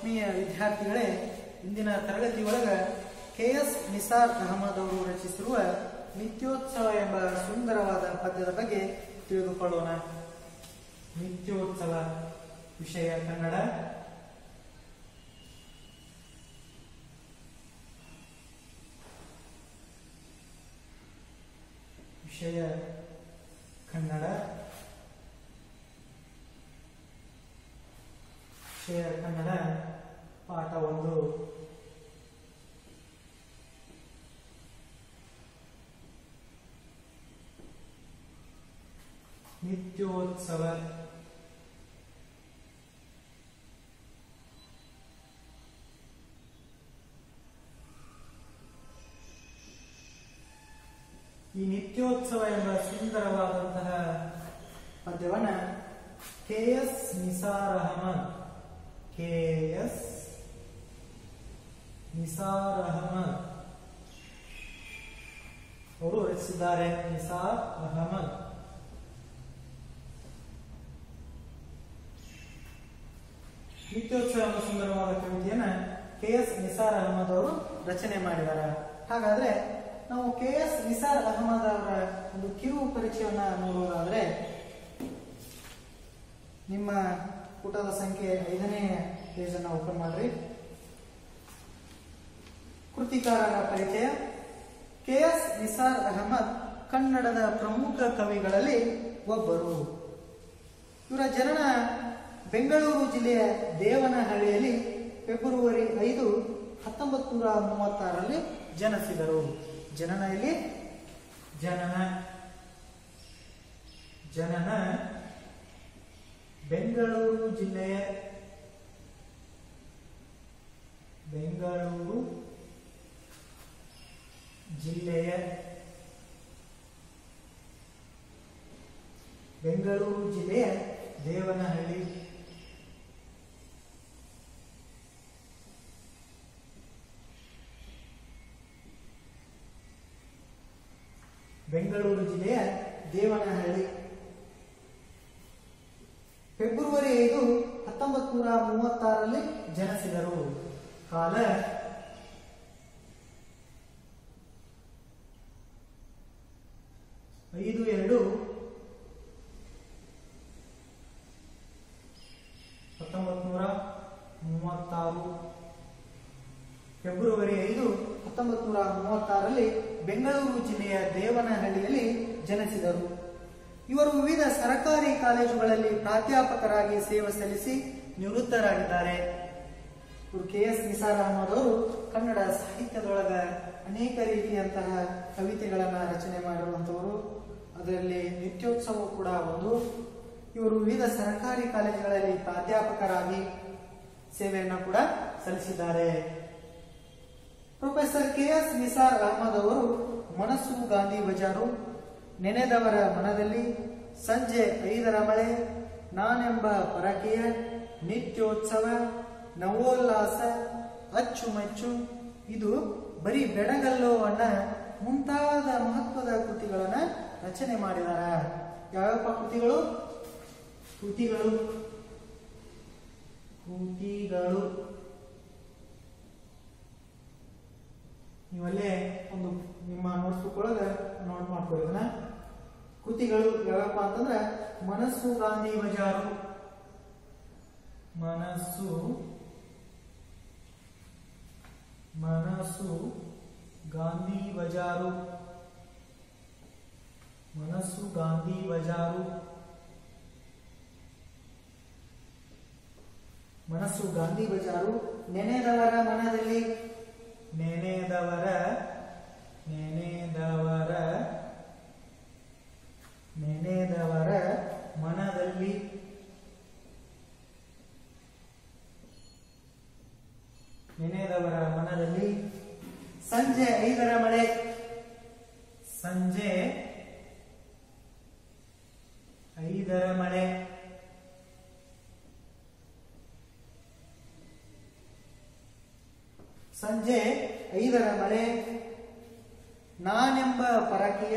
ಆತ್ಮೀಯ ವಿದ್ಯಾರ್ಥಿಗಳೇ ಇಂದಿನ ತರಗತಿ ಒಳಗ ಕೆ ಎಸ್ ನಿಸಾರ್ ಅಹಮದ್ ಅವರು ರಚಿಸಿರುವ ನಿತ್ಯೋತ್ಸವ ಎಂಬ ಸುಂದರವಾದ ಪದ್ಯದ ಬಗ್ಗೆ ತಿಳಿದುಕೊಳ್ಳೋಣ ನಿತ್ಯೋತ್ಸವ ವಿಷಯ ಕನ್ನಡ ವಿಷಯ ಕನ್ನಡ ವಿಷಯ ಕನ್ನಡ ಪಾಠ ಒಂದು ನಿತ್ಯೋತ್ಸವ ಈ ನಿತ್ಯೋತ್ಸವ ಎಂಬ ಸುಂದರವಾದಂತಹ ಪದ್ಯವನ್ನ K S Nisar Ahmed K S Nisar Ahmed ಅವರು ರಚಿಸಿದ್ದಾರೆ ನಿಸಾರ್ ಅಹಮದ್ ನಿತ್ಯೋತ್ಸವ ಎಂಬ ಸುಂದರವಾದ ಕವಿತೆಯನ್ನ ಕೆ ಎಸ್ ನಿಸಾರ್ ಅಹಮದ್ ಅವರು ರಚನೆ ಮಾಡಿದ್ದಾರೆ ಹಾಗಾದ್ರೆ ನಾವು ಕೆ ಎಸ್ ನಿಸಾರ್ ಅಹಮದ್ ಅವರ ಒಂದು ಕಿರು ಪರಿಚಯವನ್ನ ನೋಡುವುದಾದ್ರೆ ನಿಮ್ಮ ಪುಟದ ಸಂಖ್ಯೆ ಐದನೇ ಪೇಜ್ ಅನ್ನ ಓಪನ್ ಮಾಡ್ರಿ ಕೃತಿಕಾರರ ಪರಿಚಯ ಕೆ ಎಸ್ ನಿಸಾರ್ ಅಹಮದ್ ಕನ್ನಡದ ಪ್ರಮುಖ ಕವಿಗಳಲ್ಲಿ ಒಬ್ಬರು ಇವರ ಜನನ ಬೆಂಗಳೂರು ಜಿಲ್ಲೆಯ ದೇವನಹಳ್ಳಿಯಲ್ಲಿ ಫೆಬ್ರವರಿ ಐದು ಹತ್ತೊಂಬತ್ತು ನೂರ ಮೂವತ್ತಾರರಲ್ಲಿ ಜನಿಸಿದರು ಜನನ ಇಲ್ಲಿ ಜನನ ಜನನ ಬೆಂಗಳೂರು ಜಿಲ್ಲೆಯ ಬೆಂಗಳೂರು ಜಿಲ್ಲೆಯ ಬೆಂಗಳೂರು ಜಿಲ್ಲೆಯ ದೇವನಹಳ್ಳಿ ಬೆಂಗಳೂರು ಜಿಲ್ಲೆಯ ದೇವನಹಳ್ಳಿ ಫೆಬ್ರವರಿ ಐದು ಹತ್ತೊಂಬತ್ತು ನೂರ ಮೂವತ್ತಾರರಲ್ಲಿ ಜನಿಸಿದರು ಕಾಲ ಐದು ಎರಡು ಹತ್ತೊಂಬತ್ತು ನೂರ ಮೂವತ್ತಾರು ಫೆಬ್ರವರಿ ಐದು ಹತ್ತೊಂಬತ್ತು ನೂರ ಮೂವತ್ತಾರರಲ್ಲಿ ಬೆಂಗಳೂರು ಜಿಲ್ಲೆಯ ದೇವನಹಳ್ಳಿಯಲ್ಲಿ ಜನಿಸಿದರು ಇವರು ವಿವಿಧ ಸರ್ಕಾರಿ ಕಾಲೇಜುಗಳಲ್ಲಿ ಪ್ರಾಧ್ಯಾಪಕರಾಗಿ ಸೇವೆ ಸಲ್ಲಿಸಿ ನಿವೃತ್ತರಾಗಿದ್ದಾರೆ ಇವರು ಕೆ ಎಸ್ ನಿಸಾರ್ ಅಹಮದ್ ಅವರು ಕನ್ನಡ ಸಾಹಿತ್ಯದೊಳಗ ಅನೇಕ ರೀತಿಯಂತಹ ಕವಿತೆಗಳನ್ನ ರಚನೆ ಮಾಡಿರುವಂತವರು ಅದರಲ್ಲಿ ನಿತ್ಯೋತ್ಸವ ಕೂಡ ಒಂದು ಇವರು ವಿವಿಧ ಸರ್ಕಾರಿ ಕಾಲೇಜುಗಳಲ್ಲಿ ಪ್ರಾಧ್ಯಾಪಕರಾಗಿ ಸೇವೆಯನ್ನು ಕೂಡ ಸಲ್ಲಿಸಿದ್ದಾರೆ professor K S Nisar Ahmed ಅವರು ಮನಸ್ಸು ಗಾಂಧಿ ಬಜಾರು ನೆನೆದವರ ಮನದಲ್ಲಿ ಸಂಜೆ ಐದರ ಮಳೆ ನಾನೆಂಬ ಪರಕೆಯ ನಿತ್ಯೋತ್ಸವ ನವೋಲ್ಲಾಸ ಅಚ್ಚುಮೆಚ್ಚು ಇದು ಬರೀ ಬೆಡಗಲ್ಲೋ ಅನ್ನ ಮುಂತಾದ ಮಹತ್ವದ ಕೃತಿಗಳನ್ನ ರಚನೆ ಮಾಡಿದಾರ ಯಾವ್ಯಾವ ಕೃತಿಗಳು ಕೃತಿಗಳು ಕೃತಿಗಳು ನೀವಲ್ಲೇ ಒಂದು ನಿಮ್ಮ ನೋಟ್ಸ್ ಬುಕ್ ಒಳಗ ನೋಟ್ ಮಾಡ್ಕೊಳ್ಳಿ ಇದನ್ನ ಕೃತಿಗಳು ಯಾವಪ್ಪ ಅಂತಂದ್ರೆ ಮನಸ್ಸು ಗಾಂಧಿ ಬಜಾರು ಮನಸ್ಸು ಮನಸ್ಸು ಗಾಂಧಿ ಬಜಾರು ಮನಸ್ಸು ಗಾಂಧಿ ಬಜಾರು ಮನಸ್ಸು ಗಾಂಧಿ ಬಜಾರು ನೆನೆದವರ ಮನದಲ್ಲಿ ನೆನೆದವರ ನೆನೆದವರ ನೆನೆದವರ ಮನದಲ್ಲಿ ನೆನೆದವರ ಮನದಲ್ಲಿ ಸಂಜೆ ಐದರ ಮಳೆ ಸಂಜೆ ಐದರ ಮಳೆ ಸಂಜೆ ಐದರ ಮಳೆ ನಾನೆಂಬ ಪರಕೆಯ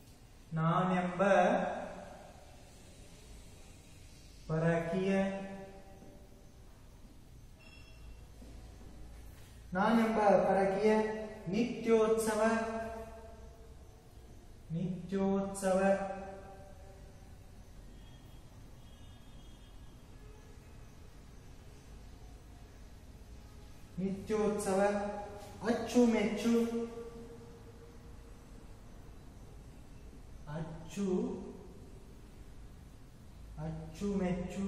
ನಾನೆಂಬ ಪರಕೀಯ ನಾನೆಂಬ ಪರಕೀಯ ನಿತ್ಯೋತ್ಸವ ನಿತ್ಯೋತ್ಸವ ನಿತ್ಯೋತ್ಸವ ಅಚ್ಚುಮೆಚ್ಚು ಅಚ್ಚು ಅಚ್ಚುಮೆಚ್ಚು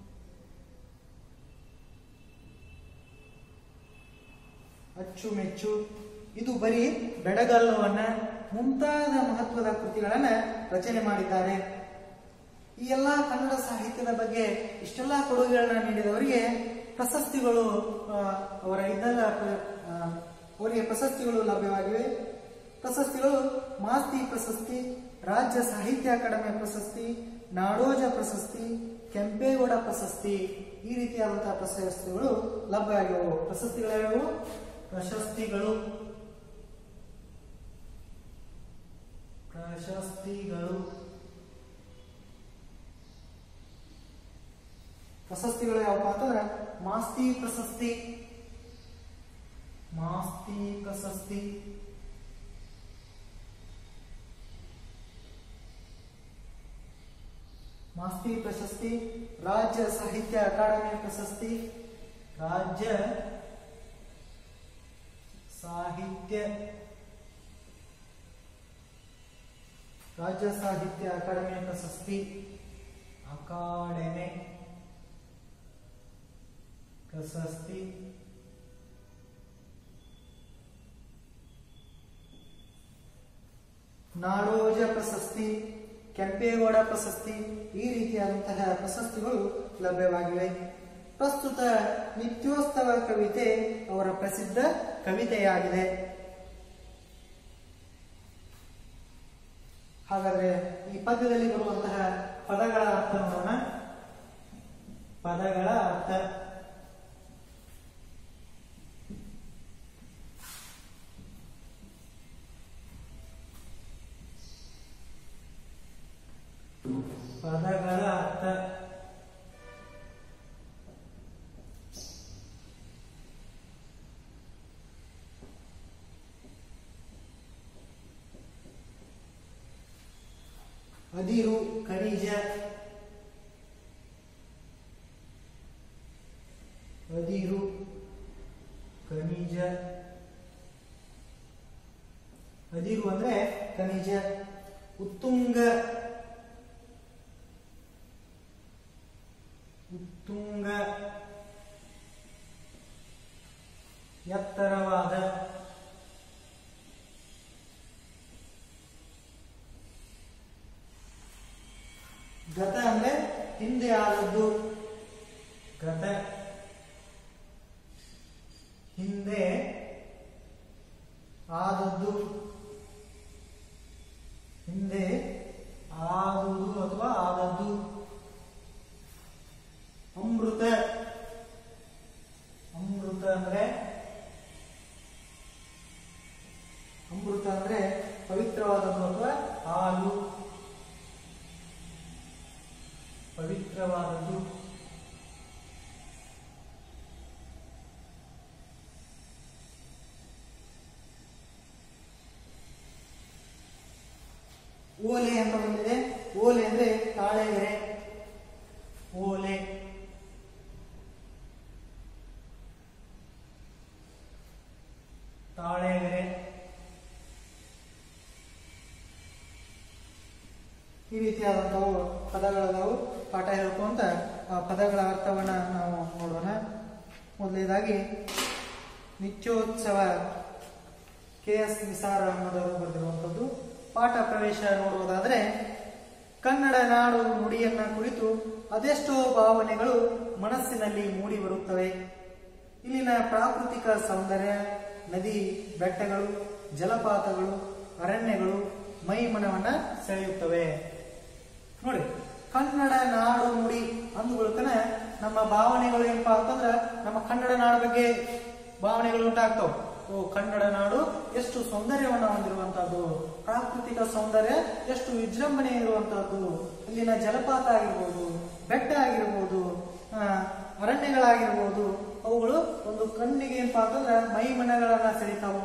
ಅಚ್ಚುಮೆಚ್ಚು ಇದು ಬರೀ ಬೆಡಗಲ್ಲವನ್ನ ಮುಂತಾದ ಮಹತ್ವದ ಕೃತಿಗಳನ್ನ ರಚನೆ ಮಾಡಿದ್ದಾರೆ ಈ ಎಲ್ಲ ಕನ್ನಡ ಸಾಹಿತ್ಯದ ಬಗ್ಗೆ ಇಷ್ಟೆಲ್ಲ ಕೊಡುಗೆಗಳನ್ನ ನೀಡಿದವರಿಗೆ ಪ್ರಶಸ್ತಿಗಳು ಆ, ಅವರ ಇದ್ದಲ್ಲ ಪ್ರ- ಆ, ಅವರಿಗೆ ಪ್ರಶಸ್ತಿಗಳು ಲಭ್ಯವಾಗಿವೆ ಪ್ರಶಸ್ತಿಗಳು ಮಾಸ್ತಿ ಪ್ರಶಸ್ತಿ ರಾಜ್ಯ ಸಾಹಿತ್ಯ ಅಕಾಡೆಮಿ ಪ್ರಶಸ್ತಿ ನಾಡೋಜ ಪ್ರಶಸ್ತಿ ಕೆಂಪೇಗೌಡ ಪ್ರಶಸ್ತಿ ಈ ರೀತಿಯಾದಂತಹ ಪ್ರಶಸ್ತಿಗಳು ಲಭ್ಯವಾಗಿವೆ ಪ್ರಶಸ್ತಿಗಳು ಪ್ರಶಸ್ತಿಗಳು ಪ್ರಶಸ್ತಿಗಳು ಪ್ರಶಸ್ತಿಗಳು ಯಾವಪ್ಪ ಅಂತಂದ್ರೆ ಮಾಸ್ತಿ ಪ್ರಶಸ್ತಿ ಮಾಸ್ತಿ ಪ್ರಶಸ್ತಿ ಮಾಸ್ತಿ ಪ್ರಶಸ್ತಿ ರಾಜ್ಯ ಸಾಹಿತ್ಯ ಅಕಾಡೆಮಿ ಪ್ರಶಸ್ತಿ ರಾಜ್ಯ ಸಾಹಿತ್ಯ ರಾಜ್ಯ ಸಾಹಿತ್ಯ ಅಕಾಡೆಮಿ ಪ್ರಶಸ್ತಿ ಅಕಾಡೆಮಿ ಪ್ರಶಸ್ತಿ ನಾಡೋಜ ಪ್ರಶಸ್ತಿ ಕೆಂಪೇಗೌಡ ಪ್ರಶಸ್ತಿ ಈ ರೀತಿಯಾದಂತಹ ಪ್ರಶಸ್ತಿಗಳು ಲಭ್ಯವಾಗಿವೆ ಪ್ರಸ್ತುತ ನಿತ್ಯೋತ್ಸವ ಕವಿತೆ ಅವರ ಪ್ರಸಿದ್ಧ ಕವಿತೆಯಾಗಿದೆ ಹಾಗಾದ್ರೆ ಈ ಪದ್ಯದಲ್ಲಿ ಬರುವಂತಹ ಪದಗಳ ಅರ್ಥ ನೋಡೋಣ ಪದಗಳ ಅರ್ಥ ಪದಗಳ ಅರ್ಥ ಅದಿರು ಖನಿಜ ಅದಿರು ಖನಿಜ ಅದಿರು ಅಂದ್ರೆ ಖನಿಜ ಉತ್ತುಂಗ ಉತ್ತುಂಗ ಎತ್ತರವಾದ ಗತ ಅಂದ್ರೆ ಹಿಂದೆ ಆದದ್ದು ಗತ ಹಿಂದೆ ಆದದ್ದು ಹಿಂದೆ ಆದುದು ಅಥವಾ ಆದದ್ದು ಅಮೃತ ಅಮೃತ ಅಂದ್ರೆ ಅಮೃತ ಅಂದ್ರೆ ಪವಿತ್ರವಾದದ್ದು ಅಥವಾ ಹಾಲು ಪವಿತ್ರವಾದದ್ದು ಓಲೆ ಅಂತ ಬಂದಿದೆ ಓಲೆ ಅಂದ್ರೆ ತಾಳೆಗೆರೆ ಓಲೆ ತಾಳೆಗೆರೆ ಈ ರೀತಿಯಾದಂಥವು ಪದಗಳದಾವು ಪಾಠ ಹೇಳ್ಕೊಂತ ಆ ಪದಗಳ ಅರ್ಥವನ್ನ ನಾವು ನೋಡೋಣ ಮೊದಲನೇದಾಗಿ ನಿತ್ಯೋತ್ಸವ ಕೆ ಎಸ್ ನಿಸಾರ್ ಅಹಮದವರು ಬರೆದಿರುವಂಥದ್ದು ಪಾಠ ಪ್ರವೇಶ ನೋಡುವುದಾದರೆ ಕನ್ನಡ ನಾಡು ನುಡಿಯನ್ನ ಕುರಿತು ಅದೆಷ್ಟೋ ಭಾವನೆಗಳು ಮನಸ್ಸಿನಲ್ಲಿ ಮೂಡಿ ಬರುತ್ತವೆ ಇಲ್ಲಿನ ಪ್ರಾಕೃತಿಕ ಸೌಂದರ್ಯ ನದಿ ಬೆಟ್ಟಗಳು ಜಲಪಾತಗಳು ಅರಣ್ಯಗಳು ಮೈಮನವನ್ನ ಸೆಳೆಯುತ್ತವೆ ನೋಡಿ ಕನ್ನಡ ನಾಡು ನುಡಿ ಅಂದುಗಳಕನ ನಮ್ಮ ಭಾವನೆಗಳು ಏನಪ್ಪಾ ಅಂತಂದ್ರ ನಮ್ಮ ಕನ್ನಡ ನಾಡು ಬಗ್ಗೆ ಭಾವನೆಗಳು ಉಂಟಾಗ್ತಾವ ಓ ಕನ್ನಡ ನಾಡು ಎಷ್ಟು ಸೌಂದರ್ಯವನ್ನ ಹೊಂದಿರುವಂತಹದ್ದು ಪ್ರಾಕೃತಿಕ ಸೌಂದರ್ಯ ಎಷ್ಟು ವಿಜೃಂಭಣೆ ಇರುವಂತಹದ್ದು ಇಲ್ಲಿನ ಜಲಪಾತ ಆಗಿರ್ಬೋದು ಬೆಟ್ಟ ಆಗಿರ್ಬೋದು ಆ, ಅರಣ್ಯಗಳಾಗಿರ್ಬೋದು ಅವುಗಳು ಒಂದು ಒಂದು ಕಣ್ಣಿಗೆ ಏನಪ್ಪಾ ಅಂತಂದ್ರೆ ಮೈ ಮನಗಳನ್ನ ಸೆಳಿತಾವು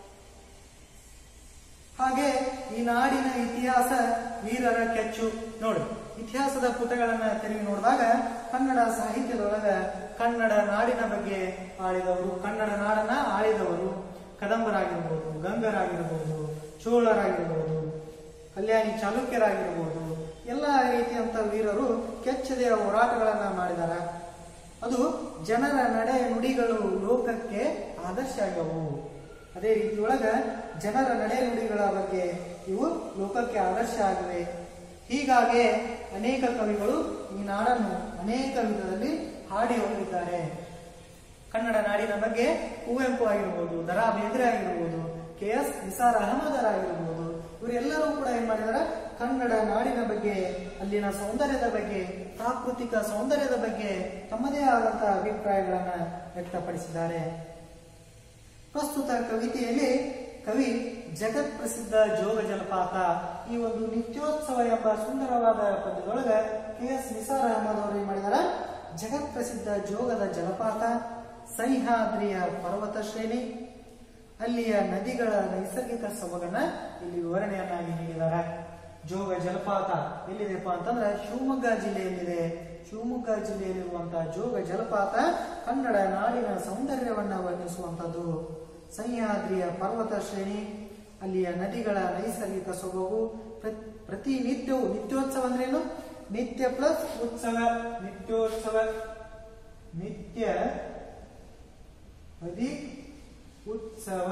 ಹಾಗೆ ಈ ನಾಡಿನ ಇತಿಹಾಸ ವೀರರ ಕೆಚ್ಚು ನೋಡಿ ಇತಿಹಾಸದ ಪುಟಗಳನ್ನ ತಿರುಗಿ ನೋಡಿದಾಗ ಕನ್ನಡ ಸಾಹಿತ್ಯದೊಳಗ ಕನ್ನಡ ನಾಡಿನ ಬಗ್ಗೆ ಆಳಿದವರು ಕನ್ನಡ ನಾಡನ್ನ ಆಳಿದವರು ಕದಂಬರಾಗಿರ್ಬೋದು ಗಂಗರಾಗಿರ್ಬೋದು ಚೋಳರಾಗಿರ್ಬೋದು ಕಲ್ಯಾಣಿ ಚಾಲುಕ್ಯರಾಗಿರ್ಬೋದು ಎಲ್ಲ ರೀತಿಯಂತ ವೀರರು ಕೆಚ್ಚದೆಯ ಹೋರಾಟಗಳನ್ನ ಮಾಡಿದಾರ ಅದು ಜನರ ನಡೆ ನುಡಿಗಳು ಲೋಕಕ್ಕೆ ಆದರ್ಶ ಆಗ್ಯವು ಅದೇ ರೀತಿ ಒಳಗ ಜನರ ನಡೆ ನುಡಿಗಳ ಬಗ್ಗೆ ಇವು ಲೋಕಕ್ಕೆ ಆದರ್ಶ ಆಗಿವೆ ಹೀಗಾಗಿ ಅನೇಕ ಕವಿಗಳು ಈ ನಾಡನ್ನು ಅನೇಕ ವಿಧದಲ್ಲಿ ಹಾಡಿ ಹೋಗಿದ್ದಾರೆ ಕನ್ನಡ ನಾಡಿನ ಬಗ್ಗೆ ಕುವೆಂಪು ಆಗಿರ್ಬೋದು ದರಾ ಬೇಂದ್ರೆ ಆಗಿರ್ಬೋದು ಕೆ ಎಸ್ ನಿಸಾರ್ ಅಹಮದರ್ ಆಗಿರ್ಬೋದು ಇವರೆಲ್ಲರೂ ಕೂಡ ಏನ್ ಮಾಡಿದಾರೆ ಕನ್ನಡ ನಾಡಿನ ಬಗ್ಗೆ ಅಲ್ಲಿನ ಸೌಂದರ್ಯದ ಬಗ್ಗೆ ಪ್ರಾಕೃತಿಕ ಸೌಂದರ್ಯದ ಬಗ್ಗೆ ತಮ್ಮದೇ ಆದಂತಹ ಅಭಿಪ್ರಾಯಗಳನ್ನ ವ್ಯಕ್ತಪಡಿಸಿದ್ದಾರೆ ಪ್ರಸ್ತುತ ಕವಿತೆಯಲ್ಲಿ ಕವಿ ಜಗತ್ ಪ್ರಸಿದ್ಧ ಜೋಗ ಜಲಪಾತ ಈ ಒಂದು ನಿತ್ಯೋತ್ಸವ ಎಂಬ ಸುಂದರವಾದ ಪದ್ಯದೊಳಗ ಕೆ ಎಸ್ ನಿಸಾರ್ ಅಹಮದ್ ಅವರು ಏನ್ ಮಾಡಿದಾರ ಜಗತ್ ಪ್ರಸಿದ್ಧ ಜೋಗದ ಜಲಪಾತ ಸಹ್ಯಾದ್ರಿಯ ಪರ್ವತ ಶ್ರೇಣಿ ಅಲ್ಲಿಯ ನದಿಗಳ ನೈಸರ್ಗಿಕ ಸೊಬಗನ್ನ ಇಲ್ಲಿ ವಿವರಣೆಯನ್ನಾಗಿ ನೀಡಿದ್ದಾರೆ ಜೋಗ ಜಲಪಾತ ಎಲ್ಲಿದೆಪ್ಪ ಅಂತಂದ್ರೆ ಶಿವಮೊಗ್ಗ ಜಿಲ್ಲೆಯಲ್ಲಿದೆ ಶಿವಮೊಗ್ಗ ಜಿಲ್ಲೆಯಲ್ಲಿರುವಂತಹ ಜೋಗ ಜಲಪಾತ ಕನ್ನಡ ನಾಡಿನ ಸೌಂದರ್ಯವನ್ನ ವರ್ಣಿಸುವಂತದ್ದು ಸಹ್ಯಾದ್ರಿಯ ಪರ್ವತ ಶ್ರೇಣಿ ಅಲ್ಲಿಯ ನದಿಗಳ ನೈಸರ್ಗಿಕ ಸೊಬಗು ಪ್ರ- ಪ್ರತಿನಿತ್ಯವೂ ನಿತ್ಯೋತ್ಸವ ಅಂದ್ರೇನು ನಿತ್ಯ ಪ್ಲಸ್ ಉತ್ಸವ ನಿತ್ಯೋತ್ಸವ ನಿತ್ಯ ಅದಿ ಉತ್ಸವ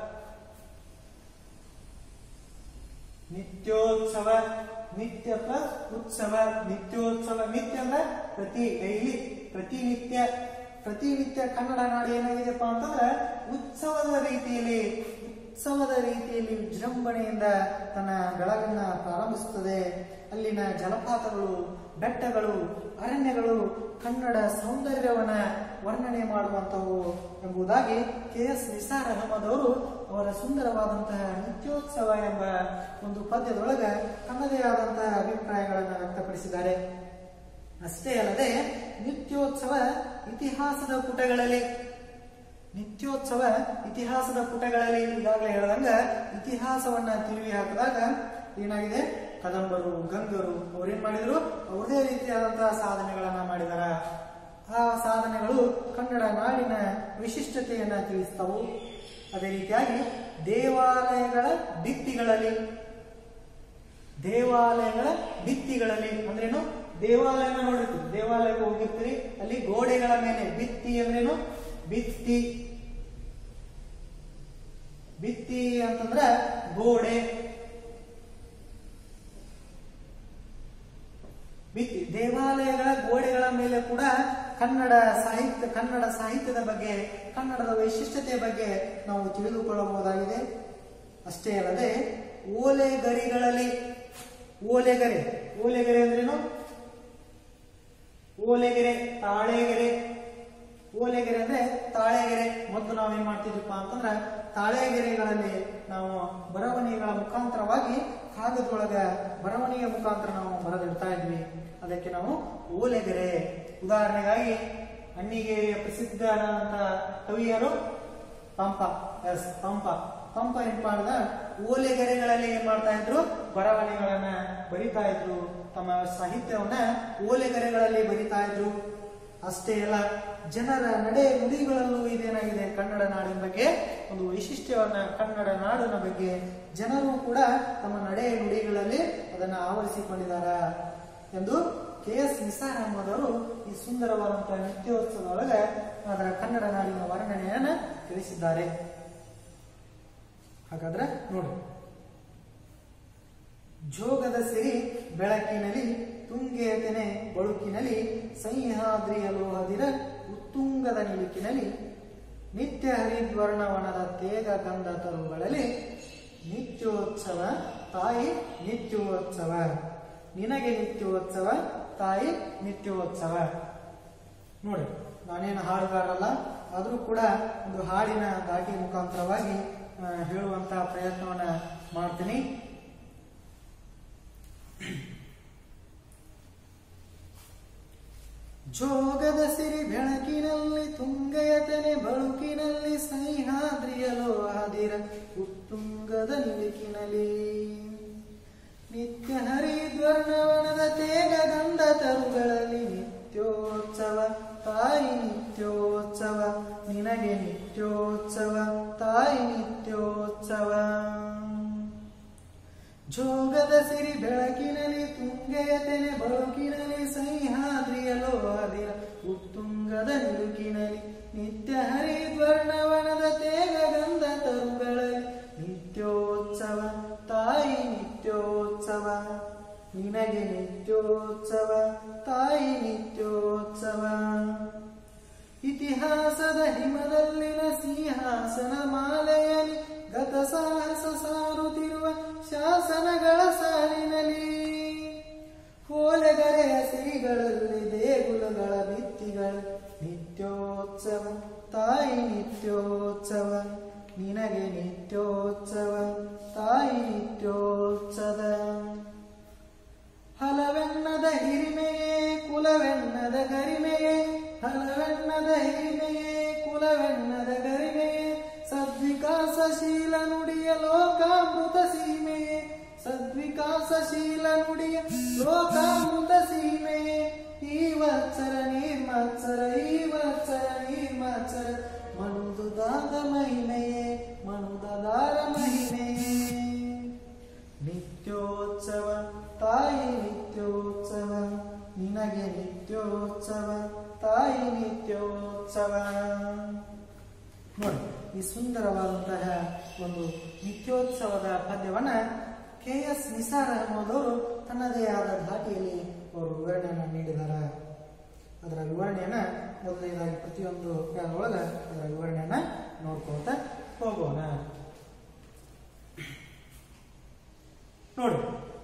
ನಿತ್ಯೋತ್ಸವ ನಿತ್ಯ ಪ್ಲಸ್ ಉತ್ಸವ ನಿತ್ಯೋತ್ಸವ ನಿತ್ಯ ಅಂದ್ರೆ ಪ್ರತಿ ಡೈಲಿ ಪ್ರತಿನಿತ್ಯ ಪ್ರತಿನಿತ್ಯ ಕನ್ನಡ ನಾಡು ಏನಾಗಿದೆಪ್ಪ ಅಂತಂದ್ರೆ ಉತ್ಸವದ ರೀತಿಯಲ್ಲಿ ಉತ್ಸವದ ರೀತಿಯಲ್ಲಿ ವಿಜೃಂಭಣೆಯಿಂದ ತನ್ನ ಬೆಳಗನ್ನ ಪ್ರಾರಂಭಿಸುತ್ತದೆ ಅಲ್ಲಿನ ಜಲಪಾತಗಳು ಬೆಟ್ಟಗಳು ಅರಣ್ಯಗಳು ಕನ್ನಡ ಸೌಂದರ್ಯವನ್ನ ವರ್ಣನೆ ಮಾಡುವಂತವು ಎಂಬುದಾಗಿ ಕೆ ಎಸ್ ನಿಸಾರ್ ಅಹಮದ್ ಅವರು ಅವರ ಸುಂದರವಾದಂತಹ ನಿತ್ಯೋತ್ಸವ ಎಂಬ ಒಂದು ಪದ್ಯದೊಳಗ ತನ್ನದೇ ಆದಂತಹ ಅಭಿಪ್ರಾಯಗಳನ್ನು ವ್ಯಕ್ತಪಡಿಸಿದ್ದಾರೆ ಅಷ್ಟೇ ಅಲ್ಲದೆ ನಿತ್ಯೋತ್ಸವ ಇತಿಹಾಸದ ಪುಟಗಳಲ್ಲಿ ನಿತ್ಯೋತ್ಸವ ಇತಿಹಾಸದ ಪುಟಗಳಲ್ಲಿ ಈಗಾಗಲೇ ಹೇಳ್ದಂಗ ಇತಿಹಾಸವನ್ನ ತಿರುವಿ ಹಾಕಿದಾಗ ಏನಾಗಿದೆ ಕದಂಬರು ಗಂಗರು ಅವ್ರೇನ್ ಮಾಡಿದ್ರು ಅವ್ರದೇ ರೀತಿಯಾದಂತಹ ಸಾಧನೆಗಳನ್ನ ಮಾಡಿದಾರ ಆ ಸಾಧನೆಗಳು ಕನ್ನಡ ನಾಡಿನ ವಿಶಿಷ್ಟತೆಯನ್ನ ತಿಳಿಸ್ತವು ಅದೇ ರೀತಿಯಾಗಿ ದೇವಾಲಯಗಳ ಭಿತ್ತಿಗಳಲ್ಲಿ ದೇವಾಲಯಗಳ ಭಿತ್ತಿಗಳಲ್ಲಿ ಅಂದ್ರೇನು ದೇವಾಲಯನ ನೋಡಿರ್ತೀವಿ ದೇವಾಲಯಕ್ಕೆ ಹೋಗಿರ್ತೀರಿ ಅಲ್ಲಿ ಗೋಡೆಗಳ ಮೇಲೆ ಭಿತ್ತಿ ಅಂದ್ರೇನು ಭಿತ್ತಿ ಭಿತ್ತಿ ಅಂತಂದ್ರ ಗೋಡೆ ಭಿತ್ತಿ ದೇವಾಲಯಗಳ ಗೋಡೆಗಳ ಮೇಲೆ ಕೂಡ ಕನ್ನಡ ಸಾಹಿತ್ಯ ಕನ್ನಡ ಸಾಹಿತ್ಯದ ಬಗ್ಗೆ ಕನ್ನಡದ ವೈಶಿಷ್ಟ್ಯತೆಯ ಬಗ್ಗೆ ನಾವು ತಿಳಿದುಕೊಳ್ಳಬಹುದಾಗಿದೆ ಅಷ್ಟೇ ಅಲ್ಲದೆ ಓಲೆಗರಿಗಳಲ್ಲಿ ಓಲೆಗರೆ ಓಲೆಗೆರೆ ಅಂದ್ರೇನು ಓಲೆಗೆರೆ ತಾಳೆಗೆರೆ ಓಲೆಗೆರೆ ಅಂದ್ರೆ ತಾಳೆಗೆರೆ ಮೊದಲು ನಾವೇನ್ ಮಾಡ್ತಿದ್ವಿಪ್ಪ ಅಂತಂದ್ರ ತಾಳೆಗೆರೆಗಳಲ್ಲಿ ನಾವು ಬರವಣಿಗೆಗಳ ಮುಖಾಂತರವಾಗಿ ಕಾಗದೊಳಗ ಬರವಣಿಗೆ ಮುಖಾಂತರ ನಾವು ಬರೆದಿಡ್ತಾ ಇದ್ವಿ ಅದಕ್ಕೆ ನಾವು ಓಲೆಗೆರೆ ಉದಾಹರಣೆಗಾಗಿ ಅಣ್ಣಿಗೇರಿಯ ಪ್ರಸಿದ್ಧರಾದಂತಹ ಕವಿಯರು ಪಂಪ ಎಸ್ ಪಂಪ ಪಂಪ ಏನ್ ಮಾಡ್ದ ಓಲೆಗೆರೆಗಳಲ್ಲಿ ಏನ್ ಮಾಡ್ತಾ ಇದ್ರು ಬರವಣಿಗೆಗಳನ್ನ ಬರಿತಾ ಇದ್ರು ತಮ್ಮ ಸಾಹಿತ್ಯವನ್ನ ಓಲೆಗೆರೆಗಳಲ್ಲಿ ಬರಿತಾ ಇದ್ರು ಅಷ್ಟೇ ಅಲ್ಲ ಜನರ ನಡೆ ನುಡಿಗಳಲ್ಲೂ ಇದೇನಾಗಿದೆ ಕನ್ನಡ ನಾಡಿನ ಬಗ್ಗೆ ಒಂದು ವೈಶಿಷ್ಟ್ಯವನ್ನ ಕನ್ನಡ ನಾಡಿನ ಬಗ್ಗೆ ಜನರು ಕೂಡ ತಮ್ಮ ನಡೆ ನುಡಿಗಳಲ್ಲಿ ಅದನ್ನ ಆವರಿಸಿಕೊಂಡಿದ್ದಾರೆ ಎಂದು ಕೆ ಎಸ್ ನಿಸಾರ್ ಅಹಮದ್ ಅವರು ಈ ಸುಂದರವಾದಂತಹ ನಿತ್ಯೋತ್ಸವದೊಳಗೆ ಅದರ ಕನ್ನಡ ನಾಡಿನ ವರ್ಣನೆಯನ್ನ ತಿಳಿಸಿದ್ದಾರೆ ಹಾಗಾದ್ರೆ ನೋಡಿ ಜೋಗದ ಸಿರಿ ಬೆಳಕಿನಲ್ಲಿ ತುಂಗೆಯ ತೆನೆ ಬಳುಕಿನಲ್ಲಿ ಸಹ್ಯಾದ್ರಿಯ ಲೋಹದಿರ ಉತ್ತುಂಗದ ನಿಲುಕಿನಲ್ಲಿ ನಿತ್ಯ ಹರಿದ್ವರ್ಣವನದ ತೇಗ ಗಂಧ ತರುಗಳಲ್ಲಿ ನಿತ್ಯೋತ್ಸವ ತಾಯಿ ನಿತ್ಯೋತ್ಸವ ನಿನಗೆ ನಿತ್ಯೋತ್ಸವ ತಾಯಿ ನಿತ್ಯೋತ್ಸವ ನೋಡಿ ನಾನೇನು ಹಾಡುಗಾರಲ್ಲ ಆದರೂ ಕೂಡ ಒಂದು ಹಾಡಿನ ದಾಟಿ ಮುಖಾಂತರವಾಗಿ ಆ, ಹೇಳುವಂತಹ ಪ್ರಯತ್ನವನ್ನ ಮಾಡ್ತೀನಿ ಜೋಗದ ಸಿರಿ ಬೆಳಕಿನಲ್ಲಿ ತುಂಗಯತನೆ ಬಳುಕಿನಲ್ಲಿ ಸಹ್ಯಾದ್ರಿಯಲೋ ಆದಿರ ಉತ್ತುಂಗದ ನಿಲುಕಿನಲ್ಲಿ ನಿತ್ಯ ಹರಿದ್ವರ್ಣವನದ ತೇಗ ಗಂಧ ತರುಗಳಲ್ಲಿ ನಿತ್ಯೋತ್ಸವ ತಾಯಿ ನಿತ್ಯೋತ್ಸವ ನಿನಗೆ ನಿತ್ಯೋತ್ಸವ ತಾಯಿ ನಿತ್ಯೋತ್ಸವ ಜೋಗದ ಸಿರಿ ಬೆಳಕಿನಲ್ಲಿ ತುಂಗೆಯತೆನೆ ಬಳುಕಿನಲ್ಲಿ ಸಹ್ಯಾದ್ರಿಯಲೋ ಆದಿರ ಉತ್ತುಂಗದ ನಿಲುಕಿನಲ್ಲಿ ನಿತ್ಯ ಹರಿದ್ವರ್ಣವನದ ತೇಗ ಗಂಧ ತರುಗಳಲ್ಲಿ ನಿತ್ಯೋತ್ಸವ ತಾಯಿ ನಿತ್ಯೋತ್ಸವ ನಿನಗೆ ನಿತ್ಯೋತ್ಸವ ತಾಯಿ ನಿತ್ಯೋತ್ಸವ ಇತಿಹಾಸದ ಹಿಮದಲ್ಲಿನ ಸಿಂಹಾಸನ ಮಾಲೆಯಲ್ಲಿ ಗತ ಸಾಹಸ ಸಾರುತ್ತಿರುವ ಶಾಸನಗಳ ಸಾಲಿನಲ್ಲಿ ಹೋಲೆಗರೆಯ ಸಿರಿಗಳಲ್ಲಿ ದೇಗುಲಗಳ ಭಿತ್ತಿಗಳು ನಿತ್ಯೋತ್ಸವ ತಾಯಿ ನಿತ್ಯೋತ್ಸವ ನಿನಗೆ ನಿತ್ಯೋತ್ಸವ ತಾಯಿ ನಿತ್ಯೋತ್ಸವ ಹಲವೆನ್ನದ ಹಿರಿಮೆಯೇ ಕುಲವೆನ್ನದ ಗರಿಮೆಯೇ ಹಲವೆನ್ನದ ಹಿರಿಮೆಯೇ ಕುಲವೆನ್ನದ ಗರಿಮೆಯೇ ಸದ್ವಿಕಾಸಶೀಲ ನುಡಿಯ ಲೋಕಾಮೃತ ಸೀಮೆಯೇ ಸದ್ವಿಕಾಸಶೀಲ ನುಡಿಯ ಲೋಕಾಮೃತ ಸೀಮೆಯೇ ಈ ವತ್ಸರ ನಿರ್ಮತ್ಸರ ಈ ವತ್ಸರ ನಿರ್ಮತ್ಸರ ಮನುದುದಾದ ಮಹಿಮೆಯೇ ಮನುದಾರ ಮಹಿಮೆಯೇ ನಿತ್ಯೋತ್ಸವ ತಾಯಿ ನಿತ್ಯೋತ್ಸವ ನಿನಗೆ ನಿತ್ಯೋತ್ಸವ ತಾಯಿ ನಿತ್ಯೋತ್ಸವ ನೋಡಿ ಈ ಸುಂದರವಾದಂತಹ ಒಂದು ನಿತ್ಯೋತ್ಸವದ ಪದ್ಯವನ್ನ ಕೆ ಎಸ್ ನಿಸಾರ್ ಅಹಮದ್ ಅವರು ತನ್ನದೇ ಆದ ಧಾಟಿಯಲ್ಲಿ ಅವರು ವಿವರಣೆಯನ್ನು ನೀಡಿದ್ದಾರೆ ಅದರ ವಿವರಣೆಯನ್ನ ಮೊದಲನೇದಾಗಿ ಪ್ರತಿಯೊಂದು ಒಳಗೆ ಅದರ ವಿವರಣೆಯನ್ನ ನೋಡ್ಕೊಳ್ತಾ ಹೋಗೋಣ ನೋಡಿ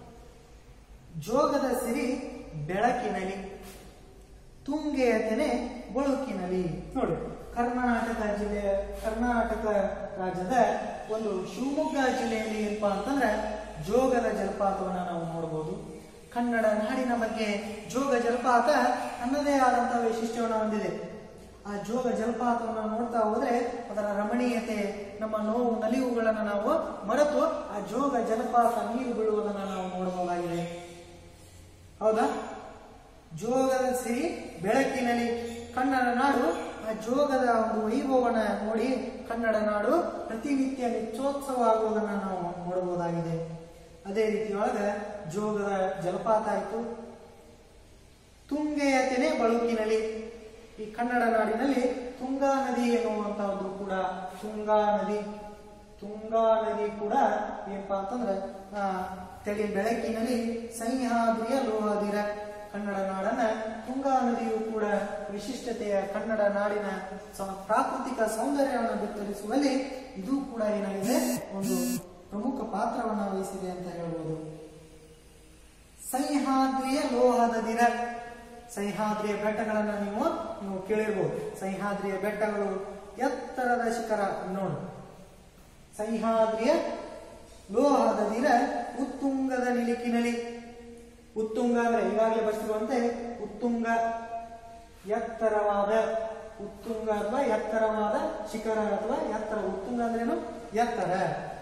ಜೋಗದ ಸಿರಿ ಬೆಳಕಿನಲಿ ತುಂಗೆಯ ತೆನೆ ಬಳುಕಿನಲಿ ನೋಡಿ ಕರ್ನಾಟಕ ಜಿಲ್ಲೆ ಕರ್ನಾಟಕ ರಾಜ್ಯದ ಒಂದು ಶಿವಮೊಗ್ಗ ಜಿಲ್ಲೆಯಲ್ಲಿ ಏನಪ್ಪಾ ಅಂತಂದ್ರೆ ಜೋಗದ ಜಲಪಾತವನ್ನ ನಾವು ನೋಡಬಹುದು ಕನ್ನಡ ನಾಡಿನ ಬಗ್ಗೆ ಜೋಗ ಜಲಪಾತ ತನ್ನದೇ ಆದಂತಹ ವೈಶಿಷ್ಟ್ಯವನ್ನು ಹೊಂದಿದೆ ಆ ಜೋಗ ಜಲಪಾತವನ್ನು ನೋಡ್ತಾ ಹೋದ್ರೆ ಅದರ ರಮಣೀಯತೆ ನಮ್ಮ ನೋವು ನಲಿವುಗಳನ್ನು ನಾವು ಮರೆತು ಆ ಜೋಗ ಜಲಪಾತ ನೀರು ಬೀಳುವುದನ್ನು ನಾವು ನೋಡಬಹುದಾಗಿದೆ ಹೌದಾ ಜೋಗದ ಸಿರಿ ಬೆಳಕಿನಲ್ಲಿ ಕನ್ನಡ ನಾಡು ಆ ಜೋಗದ ಒಂದು ವೈಭವನ ನೋಡಿ ಕನ್ನಡ ನಾಡು ಪ್ರತಿನಿತ್ಯ ನಿತ್ಯೋತ್ಸವ ಆಗುವುದನ್ನು ನಾವು ನೋಡಬಹುದಾಗಿದೆ ಅದೇ ರೀತಿಯೊಳಗೆ ಜೋಗದ ಜಲಪಾತ ಆಯಿತು ತುಂಗೆಯ ತೆನೆ ಬಳುಕಿನಲ್ಲಿ ಈ ಕನ್ನಡ ನಾಡಿನಲ್ಲಿ ತುಂಗಾ ನದಿ ಎನ್ನುವಂತ ಒಂದು ಕೂಡ ತುಂಗಾ ನದಿ ತುಂಗಾ ನದಿ ಕೂಡ ಏನಪ್ಪಾ ಅಂತಂದ್ರೆ ಆ ತೆಗೆ ಬೆಳಕಿನಲ್ಲಿ ಸಹ್ಯಾದ್ರಿಯ ಲೋಹದಿರ ಕನ್ನಡ ನಾಡನ್ನ ತುಂಗಾ ನದಿಯು ಕೂಡ ವಿಶಿಷ್ಟತೆಯ ಕನ್ನಡ ನಾಡಿನ ಸ- ಪ್ರಾಕೃತಿಕ ಸೌಂದರ್ಯವನ್ನು ಬಿತ್ತರಿಸುವಲ್ಲಿ ಇದು ಕೂಡ ಏನಾಗಿದೆ ಒಂದು ಪ್ರಮುಖ ಪಾತ್ರವನ್ನು ವಹಿಸಿದೆ ಅಂತ ಹೇಳ್ಬೋದು ಸಹ್ಯಾದ್ರಿಯ ಲೋಹದ ದಿರ ಸಹ್ಯಾದ್ರಿಯ ಬೆಟ್ಟಗಳನ್ನ ನೀವು ನೀವು ಕೇಳಿರ್ಬೋದು ಸಹ್ಯಾದ್ರಿಯ ಬೆಟ್ಟಗಳು ಎತ್ತರದ ಶಿಖರ ನೋಡು ಸಹ್ಯಾದ್ರಿಯ ಲೋಹದ ದಿರ ಉತ್ತುಂಗದ ನಿಲಿಕಿನಲಿ ಉತ್ತುಂಗ ಅಂದ್ರೆ ಈಗಾಗಲೇ ಬರ್ತಿರುವಂತೆ ಉತ್ತುಂಗ ಎತ್ತರವಾದ ಉತ್ತುಂಗ ಅಥವಾ ಎತ್ತರವಾದ ಶಿಖರ ಅಥವಾ ಎತ್ತರ ಉತ್ತುಂಗ ಅಂದ್ರೇನು ಎತ್ತರ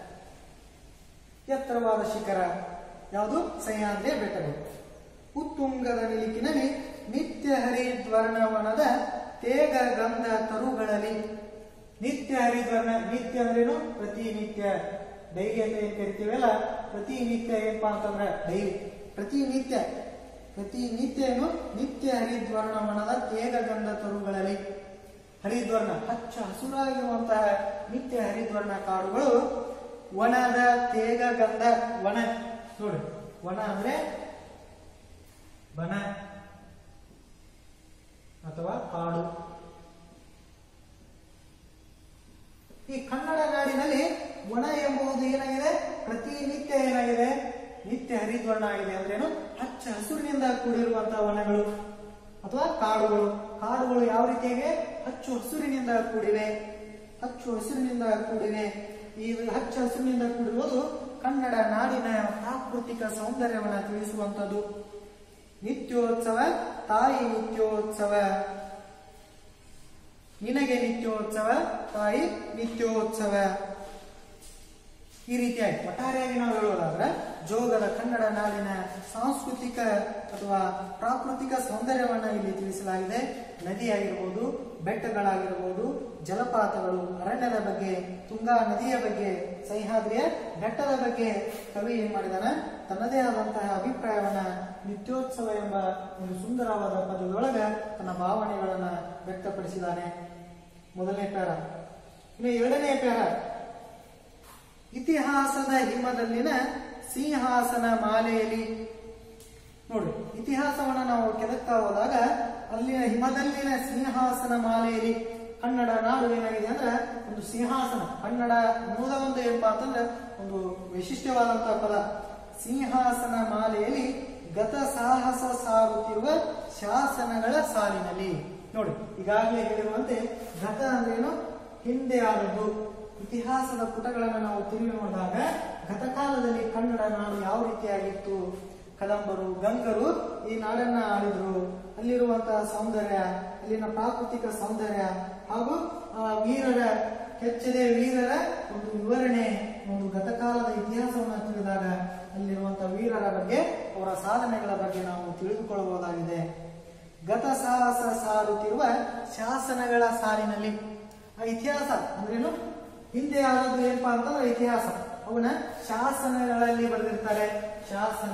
ಎತ್ತರವಾದ ಶಿಖರ ಯಾವುದು ಸಹ್ಯಾದ್ರಿಯ ಬೆಟ್ಟಗಳು ಉತ್ತುಂಗದ ನಿಲಿಕಿನಲ್ಲಿ ನಿತ್ಯ ಹರಿದ್ವರ್ಣವನದ ತೇಗ ಗಂಧ ತರುಗಳಲ್ಲಿ ನಿತ್ಯ ಹರಿದ್ವರ್ಣ ನಿತ್ಯ ಅಂದ್ರೇನು ಪ್ರತಿನಿತ್ಯ ಡೈಲಿ ಅಂತ ಏನ್ ಕರಿತೀವಲ್ಲ ಪ್ರತಿನಿತ್ಯ ಏನಪ್ಪಾ ಅಂತಂದ್ರೆ ಡೈಲಿ ಪ್ರತಿನಿತ್ಯ ಪ್ರತಿನಿತ್ಯ ಏನು ನಿತ್ಯ ಹರಿದ್ವರ್ಣವನದ ತೇಗ ಗಂಧ ತರುಗಳಲ್ಲಿ ಹರಿದ್ವರ್ಣ ಹಚ್ಚ ಹಸುರಾಗಿರುವಂತಹ ನಿತ್ಯ ಹರಿದ್ವರ್ಣ ಕಾಡುಗಳು ವನದ ತೇಗ ಗಂಧ ವನ ನೋಡಿ ವನ ಅಂದ್ರೆ ವನ ಅಥವಾ ಕಾಡು ಈ ಕನ್ನಡ ನಾಡಿನಲ್ಲಿ ವನ ಎಂಬುದು ಏನಾಗಿದೆ ಪ್ರತಿನಿತ್ಯ ಏನಾಗಿದೆ ನಿತ್ಯ ಹರಿದ್ವರ್ಣ ಆಗಿದೆ ಅಂದ್ರೇನು ಹಚ್ಚ ಹಸುರಿನಿಂದ ಕೂಡಿರುವಂತಹ ವನಗಳು ಅಥವಾ ಕಾಡುಗಳು ಕಾಡುಗಳು ಯಾವ ರೀತಿಯಾಗಿ ಹಚ್ಚು ಹಸುರಿನಿಂದ ಕೂಡಿವೆ ಹಚ್ಚು ಹಸುರಿನಿಂದ ಕೂಡಿವೆ ಈ ಹಚ್ಚ ಹಸುರಿನಿಂದ ಕೂಡಿರುವುದು ಕನ್ನಡ ನಾಡಿನ ಪ್ರಾಕೃತಿಕ ಸೌಂದರ್ಯವನ್ನು ತಿಳಿಸುವಂಥದ್ದು ನಿತ್ಯೋತ್ಸವ ತಾಯಿ ನಿತ್ಯೋತ್ಸವ ನಿನಗೆ ನಿತ್ಯೋತ್ಸವ ತಾಯಿ ನಿತ್ಯೋತ್ಸವ ಈ ರೀತಿಯಾಗಿ ಒಟ್ಟಾರೆಯಾಗಿ ನಾವು ಹೇಳೋದಾದ್ರೆ ಜೋಗದ ಕನ್ನಡ ನಾಡಿನ ಸಾಂಸ್ಕೃತಿಕ ಅಥವಾ ಪ್ರಾಕೃತಿಕ ಸೌಂದರ್ಯವನ್ನ ಇಲ್ಲಿ ತಿಳಿಸಲಾಗಿದೆ ನದಿಯಾಗಿರ್ಬೋದು ಬೆಟ್ಟಗಳಾಗಿರ್ಬೋದು ಜಲಪಾತಗಳು ಅರಣ್ಯದ ಬಗ್ಗೆ ತುಂಗಾ ನದಿಯ ಬಗ್ಗೆ ಸಹ್ಯಾದ್ರಿಯ ಬೆಟ್ಟದ ಬಗ್ಗೆ ಕವಿ ಏನ್ ಮಾಡಿದಾನೆ ತನ್ನದೇ ಆದಂತಹ ಅಭಿಪ್ರಾಯವನ್ನ ನಿತ್ಯೋತ್ಸವ ಎಂಬ ಒಂದು ಸುಂದರವಾದ ಪದದೊಳಗ ತನ್ನ ಭಾವನೆಗಳನ್ನ ವ್ಯಕ್ತಪಡಿಸಿದ್ದಾನೆ ಮೊದಲನೇ ಪ್ಯಾರ ಇನ್ನು ಎರಡನೇ ಪ್ಯಾರ ಇತಿಹಾಸದ ಹಿಮದಲ್ಲಿನ ಸಿಂಹಾಸನ ಮಾಲೆಯಲ್ಲಿ ನೋಡಿ ಇತಿಹಾಸವನ್ನ ನಾವು ಕೆದಕ್ತಾ ಹೋದಾಗ ಅಲ್ಲಿನ ಹಿಮದಲ್ಲಿನ ಸಿಂಹಾಸನ ಮಾಲೆಯಲ್ಲಿ ಕನ್ನಡ ನಾಡು ಏನಾಗಿದೆ ಅಂದ್ರೆ ಒಂದು ಸಿಂಹಾಸನ ಕನ್ನಡ ಅನ್ನೋದ ಒಂದು ಏನಪ್ಪಾ ಅಂತಂದ್ರೆ ಒಂದು ವಿಶಿಷ್ಟವಾದಂತಹ ಪದ ಸಿಂಹಾಸನ ಮಾಲೆಯಲ್ಲಿ ಗತ ಸಾಹಸ ಸಾರುತ್ತಿರುವ ಶಾಸನಗಳ ಸಾಲಿನಲ್ಲಿ ನೋಡಿ ಈಗಾಗಲೇ ಹೇಳಿರುವಂತೆ ಗತ ಅಂದ್ರೇನು ಹಿಂದೆ ಆದದ್ದು ಇತಿಹಾಸದ ಪುಟಗಳನ್ನು ನಾವು ತಿರುಗಿ ನೋಡಿದಾಗ ಗತಕಾಲದಲ್ಲಿ ಕನ್ನಡ ನಾಡು ಯಾವ ರೀತಿಯಾಗಿತ್ತು ಕದಂಬರು ಗಂಗರು ಈ ನಾಡನ್ನ ಆಳಿದ್ರು ಅಲ್ಲಿರುವಂತಹ ಸೌಂದರ್ಯ ಅಲ್ಲಿನ ಪ್ರಾಕೃತಿಕ ಸೌಂದರ್ಯ ಹಾಗೂ ಆ ವೀರರ ಕೆಚ್ಚದೆ ವೀರರ ಒಂದು ವಿವರಣೆ ಒಂದು ಗತಕಾಲದ ಇತಿಹಾಸವನ್ನು ತಿಳಿದಾಗ ಅಲ್ಲಿರುವಂತಹ ವೀರರ ಬಗ್ಗೆ ಅವರ ಸಾಧನೆಗಳ ಬಗ್ಗೆ ನಾವು ತಿಳಿದುಕೊಳ್ಳಬಹುದಾಗಿದೆ ಗತ ಸಾಹಸ ಸಾರುತ್ತಿರುವ ಶಾಸನಗಳ ಸಾಲಿನಲ್ಲಿ ಆ ಇತಿಹಾಸ ಅಂದ್ರೇನು ಹಿಂದೆ ಆದದ್ದು ಏನಪ್ಪಾ ಅಂತಂದ್ರೆ ಇತಿಹಾಸ ಅವನ ಶಾಸನಗಳಲ್ಲಿ ಬರೆದಿರ್ತಾರೆ ಶಾಸನ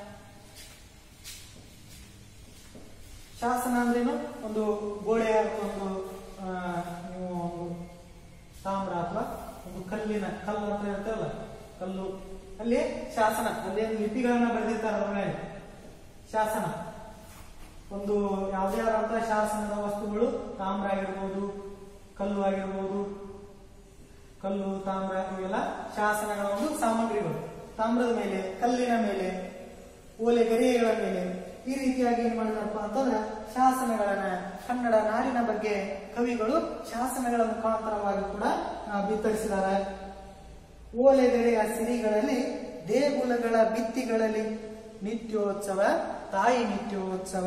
ಶಾಸನ ಅಂದ್ರೇನು ಒಂದು ಗೋಡೆಯ ಒಂದು ಆ, ನೀವು ಒಂದು ತಾಮ್ರ ಅಥವಾ ಒಂದು ಕಲ್ಲಿನ ಕಲ್ಲು ಅಂತ ಇರ್ತೇವಲ್ಲ ಕಲ್ಲು ಅಲ್ಲಿ ಶಾಸನ ಅಲ್ಲಿ ಒಂದು ಲಿಪಿಗಳನ್ನ ಬರೆದಿರ್ತಾರೆ ಅದ್ರ ಮೇಲೆ ಶಾಸನ ಒಂದು ಯಾವುದೇ ಆದಂತಹ ಶಾಸನದ ವಸ್ತುಗಳು ತಾಮ್ರ ಆಗಿರ್ಬೋದು ಕಲ್ಲು ಆಗಿರ್ಬೋದು ಕಲ್ಲು ತಾಮ್ರ ಇವೆಲ್ಲ ಶಾಸನಗಳ ಒಂದು ಸಾಮಗ್ರಿಗಳು ತಾಮ್ರದ ಮೇಲೆ ಕಲ್ಲಿನ ಮೇಲೆ ಓಲೆ ಗರಿಯೆಗಳ ಮೇಲೆ ಈ ರೀತಿಯಾಗಿ ಏನ್ ಮಾಡಿದಾರಪ್ಪ ಅಂತಂದ್ರೆ ಶಾಸನಗಳನ್ನ ಕನ್ನಡ ನಾಡಿನ ಬಗ್ಗೆ ಕವಿಗಳು ಶಾಸನಗಳ ಮುಖಾಂತರವಾಗಿ ಕೂಡ ಆ, ಬಿತ್ತರಿಸಿದ್ದಾರೆ ಓಲೆಗೆರೆಯ ಸಿರಿಗಳಲ್ಲಿ ದೇಗುಲಗಳ ಭಿತ್ತಿಗಳಲ್ಲಿ ನಿತ್ಯೋತ್ಸವ ತಾಯಿ ನಿತ್ಯೋತ್ಸವ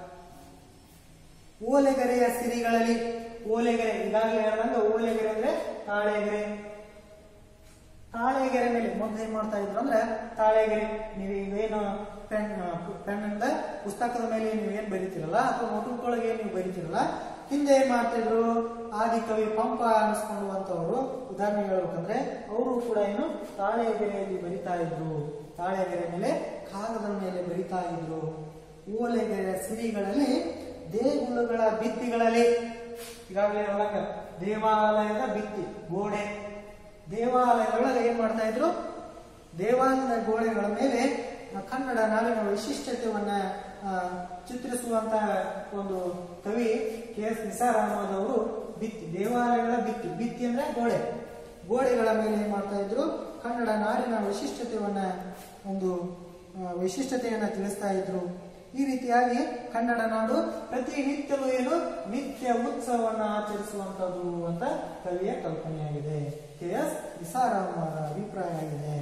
ಓಲೆಗೆರೆಯ ಸಿರಿಗಳಲ್ಲಿ ಓಲೆಗೆರೆ ಈಗಾಗಲೇ ಹೇಳ್ದಂಗ ಓಲೆಗೆರೆ ಅಂದ್ರೆ ತಾಳೆಗೆರೆ ತಾಳೆಗೆರೆ ಮೇಲೆ ಮೊದಲು ಏನ್ ಮಾಡ್ತಾ ಇದ್ರು ಅಂದ್ರೆ ತಾಳೆಗೆರೆ ನೀವು ಇವೇನು ಪೆನ್ ಪೆನ್ ಇಂದ ಪುಸ್ತಕದ ಮೇಲೆ ನೀವು ಏನ್ ಬರೀತಿರಲ್ಲ ಅಥವಾ ನೋಟ್ಬುಕ್ ಒಳಗೆ ಏನ್ ನೀವು ಬರೀತಿರಲ್ಲ ಹಿಂದೆ ಏನ್ ಮಾಡ್ತಿದ್ರು ಆದಿಕವಿ ಪಂಪ ಅನಿಸ್ಕೊಳ್ಳುವಂತವರು ಉದಾಹರಣೆ ಹೇಳ್ಬೇಕಂದ್ರೆ ಅವರು ಕೂಡ ಏನು ತಾಳೆಗೆರೆಯಲ್ಲಿ ಬರಿತಾ ಇದ್ರು ತಾಳೆಗೆರೆ ಮೇಲೆ ಕಾಗದ ಮೇಲೆ ಬರಿತಾ ಇದ್ರು ಓಲೆಗೆರೆಯ ಸಿರಿಗಳಲ್ಲಿ ದೇಗುಲಗಳ ಭಿತ್ತಿಗಳಲ್ಲಿ ಈಗಾಗಲೇ ಒಳಗ ದೇವಾಲಯದ ಭಿತ್ತಿ ಗೋಡೆ ದೇವಾಲಯದೊಳಗೆ ಏನ್ ಮಾಡ್ತಾ ಇದ್ರು ದೇವಾಲಯದ ಗೋಡೆಗಳ ಮೇಲೆ ಆ, ಕನ್ನಡ ನಾಡಿನ ವೈಶಿಷ್ಟ್ಯತೆಯನ್ನ ಆ, ಚಿತ್ರಿಸುವಂತಹ ಒಂದು ಕವಿ ಕೆ ಎಸ್ ನಿಸಾರ್ ಅಹಮದ್ ಅವರು ಭಿತ್ತಿ ದೇವಾಲಯಗಳ ಭಿತ್ತಿ ಭಿತ್ತಿ ಅಂದ್ರೆ ಗೋಡೆ ಗೋಡೆಗಳ ಮೇಲೆ ಏನ್ ಮಾಡ್ತಾ ಇದ್ರು ಕನ್ನಡ ನಾಡಿನ ವೈಶಿಷ್ಟ್ಯತೆಯನ್ನ ಒಂದು ಆ, ವೈಶಿಷ್ಟ್ಯತೆಯನ್ನ ತಿಳಿಸ್ತಾ ಇದ್ರು ಈ ರೀತಿಯಾಗಿ ಕನ್ನಡ ನಾಡು ಪ್ರತಿನಿತ್ಯವೂ ಏನು ನಿತ್ಯ ಉತ್ಸವವನ್ನು ಆಚರಿಸುವಂತದ್ದು ಅಂತ ಕವಿಯ ಕಲ್ಪನೆಯಾಗಿದೆ ಕೆ ಎಸ್ ನಿಸಾರ್ ಅಹಮದ್ ಅಭಿಪ್ರಾಯ ಆಗಿದೆ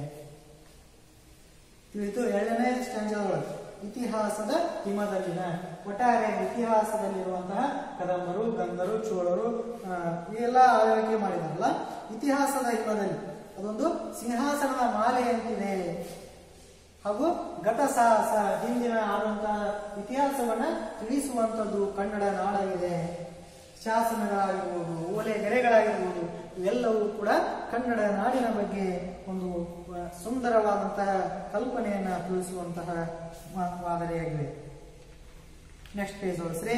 ತಿಳಿತು ಎರಡನೇ ಸ್ಟ್ಯಾಂಜದೊಳಗೆ ಇತಿಹಾಸದ ಹಿಮದಲ್ಲಿನ ಒಟ್ಟಾರೆ ಇತಿಹಾಸದಲ್ಲಿರುವಂತಹ ಕದಂಬರು ಗಂಗರು ಚೋಳರು ಆ, ಇವೆಲ್ಲ ಆಳ್ವಿಕೆ ಮಾಡಿದಾರಲ್ಲ ಇತಿಹಾಸದ ಹಿಮದಲ್ಲಿ ಅದೊಂದು ಸಿಂಹಾಸನದ ಮಾಲೆಯಂತಿದೆ ಹಾಗೂ ಘಟಸಾಹಸ ಹಿಂದಿನ ಆದಂತಹ ಇತಿಹಾಸವನ್ನ ತಿಳಿಸುವಂತದ್ದು ಕನ್ನಡ ನಾಡಾಗಿದೆ ಶಾಸನಗಳಾಗಿರ್ಬೋದು ಓಲೆ ಗೆರೆಗಳಾಗಿರ್ಬೋದು ಇವೆಲ್ಲವೂ ಕೂಡ ಕನ್ನಡ ನಾಡಿನ ಬಗ್ಗೆ ಒಂದು ಆ, ಸುಂದರವಾದಂತಹ ಕಲ್ಪನೆಯನ್ನ ತಿಳಿಸುವಂತಹ ಮಾ- ಮಾದರಿಯಾಗಿವೆ ನೆಕ್ಸ್ಟ್ ಪೇಜ್ ಹೊರಸ್ರಿ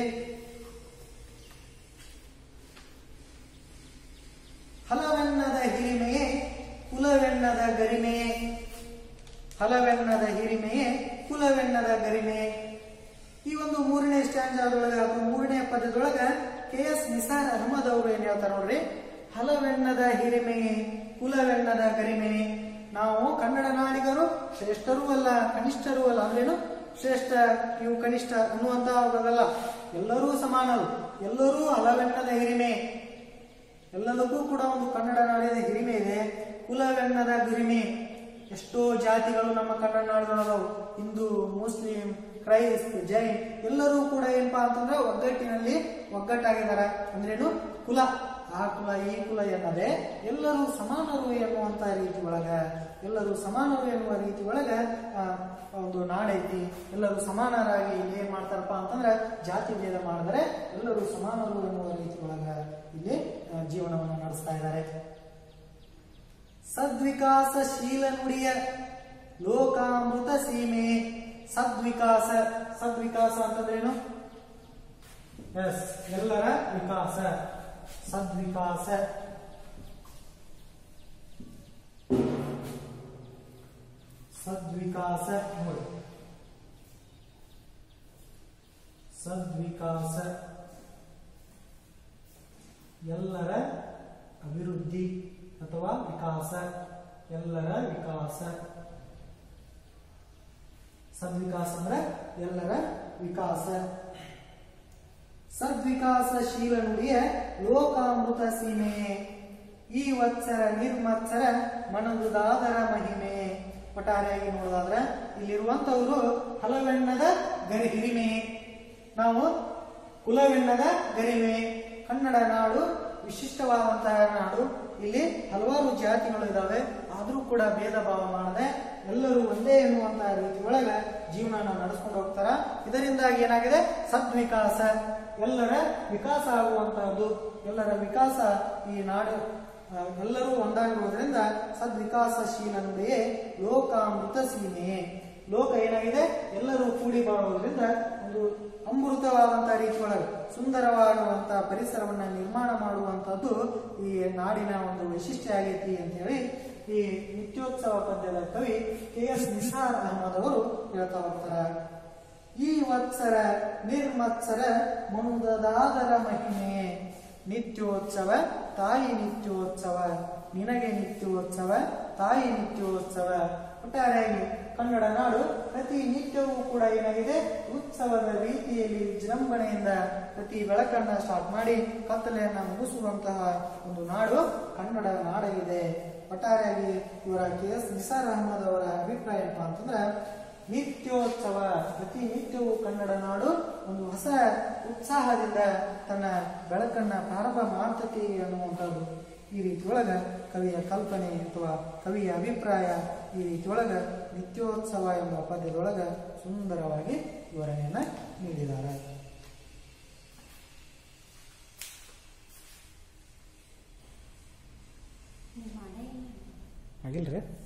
ಹಲವೆನ್ನದ ಹಿರಿಮೆಯೇ ಕುಲವೆನ್ನದ ಗರಿಮೆಯೇ ಹಲವೆನ್ನದ ಹಿರಿಮೆಯೇ ಕುಲವೆನ್ನದ ಗರಿಮೆಯೇ ಈ ಒಂದು ಮೂರನೇ ಸ್ಟ್ಯಾಂಜಾದೊಳಗ ಅಥವಾ ಮೂರನೇ ಪದದೊಳಗ ಕೆ ಎಸ್ ನಿಸಾರ್ ಅಹಮದ್ ಅವರು ಏನ್ ಹೇಳ್ತಾರೆ ನೋಡ್ರಿ ಹಲವೆನ್ನದ ಹಿರಿಮೆಯೇ ಕುಲವೆನ್ನದ ಗರಿಮೆಯೇ ನಾವು ಕನ್ನಡ ನಾಡಿಗರು ಶ್ರೇಷ್ಠರೂ ಅಲ್ಲ ಕನಿಷ್ಠರೂ ಅಲ್ಲ ಅಂದ್ರೇನು ಶ್ರೇಷ್ಠ ಇವು ಕನಿಷ್ಠ ಅನ್ನುವಂತಹಲ್ಲ ಎಲ್ಲರೂ ಸಮಾನರು ಎಲ್ಲರೂ ಹಲವೆನ್ನದ ಹಿರಿಮೆ ಎಲ್ಲದಕ್ಕೂ ಕೂಡ ಒಂದು ಕನ್ನಡ ನಾಡಿನ ಹಿರಿಮೆ ಇದೆ ಕುಲವೆನ್ನದ ಗರಿಮೆ ಎಷ್ಟೋ ಜಾತಿಗಳು ನಮ್ಮ ಕನ್ನಡ ನಾಡಿನೊಳಗವು ಹಿಂದೂ ಮುಸ್ಲಿಂ ಕ್ರೈಸ್ತ್ ಜೈನ್ ಎಲ್ಲರೂ ಕೂಡ ಏನಪ್ಪಾ ಅಂತಂದ್ರೆ ಒಗ್ಗಟ್ಟಿನಲ್ಲಿ ಒಗ್ಗಟ್ಟಾಗಿದ್ದಾರೆ ಅಂದ್ರೇನು ಕುಲ ಆ ಕುಲ ಈ ಕುಲ ಎನ್ನದೆ ಎಲ್ಲರೂ ಸಮಾನರು ಎನ್ನುವಂತ ರೀತಿ ಒಳಗ ಎಲ್ಲರೂ ಸಮಾನರು ಎನ್ನುವ ರೀತಿ ಒಳಗ ಆ, ಒಂದು ನಾಡೈತಿ ಎಲ್ಲರೂ ಸಮಾನರಾಗಿ ಇಲ್ಲಿ ಏನ್ ಮಾಡ್ತಾರಪ್ಪ ಅಂತಂದ್ರೆ ಜಾತಿ ಭೇದ ಮಾಡಿದ್ರೆ ಎಲ್ಲರೂ ಸಮಾನರು ಎನ್ನುವ ರೀತಿ ಒಳಗ ಇಲ್ಲಿ ಆ, ಜೀವನವನ್ನು ನಡೆಸ್ತಾ ಇದ್ದಾರೆ ಸದ್ವಿಕಾಸಶೀಲ ನುಡಿಯ ಲೋಕಾಮೃತ ಸೀಮೆ ಸದ್ವಿಕಾಸ ಸದ್ವಿಕಾಸ ಅಂತಂದ್ರೇನು ಎಸ್ ಎಲ್ಲರ ವಿಕಾಸ ಸದ್ವಿಕಾಸ ಸದ್ವಿಕಾಸ ನೋಡಿ ಸದ್ವಿಕಾಸ ಎಲ್ಲರ ಅಭಿವೃದ್ಧಿ ಅಥವಾ ವಿಕಾಸ ಎಲ್ಲರ ವಿಕಾಸ ಸದ್ವಿಕಾಸ ಅಂದ್ರೆ ಎಲ್ಲರ ವಿಕಾಸ ಸದ್ವಿಕಾಸಶೀಲ ನುಡಿಯ ಲೋಕಾಮೃತ ಸೀಮೆ ಈ ವತ್ಸರ ನಿರ್ಮತ್ಸರ ಮನದುದಾದರ ಮಹಿಮೆ ಒಟ್ಟಾರೆಯಾಗಿ ನೋಡೋದಾದ್ರೆ ಇಲ್ಲಿರುವಂತವರು ಹಲವೆಣ್ಣದ ಗರಿ ಹಿರಿಮೆ ನಾವು ಕುಲವೆಣ್ಣದ ಗರಿಮೆ ಕನ್ನಡ ನಾಡು ವಿಶಿಷ್ಟವಾದಂತಹ ನಾಡು ಇಲ್ಲಿ ಹಲವಾರು ಜಾತಿಗಳು ಇದಾವೆ ಆದ್ರೂ ಕೂಡ ಭೇದ ಭಾವ ಮಾಡದೆ ಎಲ್ಲರೂ ಒಂದೇ ಎನ್ನುವಂತಹ ರೀತಿ ಒಳಗ ಜೀವನ ನಡೆಸ್ಕೊಂಡು ಹೋಗ್ತಾರ ಇದರಿಂದಾಗಿ ಏನಾಗಿದೆ ಸದ್ವಿಕಾಸ ಎಲ್ಲರ ವಿಕಾಸ ಆಗುವಂತಹದ್ದು ಎಲ್ಲರ ವಿಕಾಸ ಈ ನಾಡು ಆ, ಎಲ್ಲರೂ ಒಂದಾಗಿರುವುದರಿಂದ ಸದ್ವಿಕಾಸಶೀಲ ನುಡಿಯೇ ಲೋಕಾಮೃತ ಸೀಮೆ ಲೋಕ ಏನಾಗಿದೆ ಎಲ್ಲರೂ ಕೂಡಿ ಬಾಳುವುದರಿಂದ ಒಂದು ಅಮೃತವಾದಂತಹ ರೀತಿ ಒಳಗೆ ಸುಂದರವಾಗುವಂತಹ ಪರಿಸರವನ್ನ ನಿರ್ಮಾಣ ಮಾಡುವಂತದ್ದು ಈ ನಾಡಿನ ಒಂದು ವೈಶಿಷ್ಟ್ಯ ಆಗೈತಿ ಅಂತ ಹೇಳಿ ಈ ನಿತ್ಯೋತ್ಸವ ಪದ್ಯದ ಕವಿ ಕೆ ಎಸ್ ನಿಸಾರ್ ಅಹಮದ್ ಅವರು ಹೇಳ್ತಾ ಹೋಗ್ತಾರೆ ಈ ವತ್ಸರ ನಿರ್ಮತ್ಸರ ಮನುದದಾದರ ಮಹಿಮೆ ನಿತ್ಯೋತ್ಸವ ತಾಯಿ ನಿತ್ಯೋತ್ಸವ ನಿನಗೆ ನಿತ್ಯೋತ್ಸವ ತಾಯಿ ನಿತ್ಯೋತ್ಸವ ಒಟ್ಟಾರೆಯಾಗಿ ಕನ್ನಡ ನಾಡು ಪ್ರತಿ ನಿತ್ಯವೂ ಕೂಡ ಏನಾಗಿದೆ ಉತ್ಸವದ ರೀತಿಯಲ್ಲಿ ವಿಜೃಂಭಣೆಯಿಂದ ಪ್ರತಿ ಬೆಳಕನ್ನ ಸ್ಟಾರ್ಟ್ ಮಾಡಿ ಕತ್ತಲೆಯನ್ನ ಮುಗಿಸುವಂತಹ ಒಂದು ನಾಡು ಕನ್ನಡ ನಾಡಾಗಿದೆ ಒಟ್ಟಾರೆಯಾಗಿ ಇವರ ಕೆ ಎಸ್ ನಿಸಾರ್ ಅಹಮದ್ ಅವರ ಅಭಿಪ್ರಾಯ ಏನಪ್ಪಾ ಅಂತಂದ್ರೆ ನಿತ್ಯೋತ್ಸವ ಪ್ರತಿ ನಿತ್ಯವೂ ಕನ್ನಡ ನಾಡು ಒಂದು ಹೊಸ ಉತ್ಸಾಹದಿಂದ ತನ್ನ ಬೆಳಕನ್ನ ಪ್ರಾರಂಭ ಮಾಡ್ತತಿ ಅನ್ನುವಂಥದ್ದು ಈ ರೀತಿಯೊಳಗ ಕವಿಯ ಕಲ್ಪನೆ ಅಥವಾ ಕವಿಯ ಅಭಿಪ್ರಾಯ ಈ ರೀತಿಯೊಳಗ ನಿತ್ಯೋತ್ಸವ ಎಂಬ ಪದ್ಯದೊಳಗ ಸುಂದರವಾಗಿ ವಿವರಣೆಯನ್ನ ನೀಡಿದ್ದಾರೆ ಆಗಿಲ್ರಿ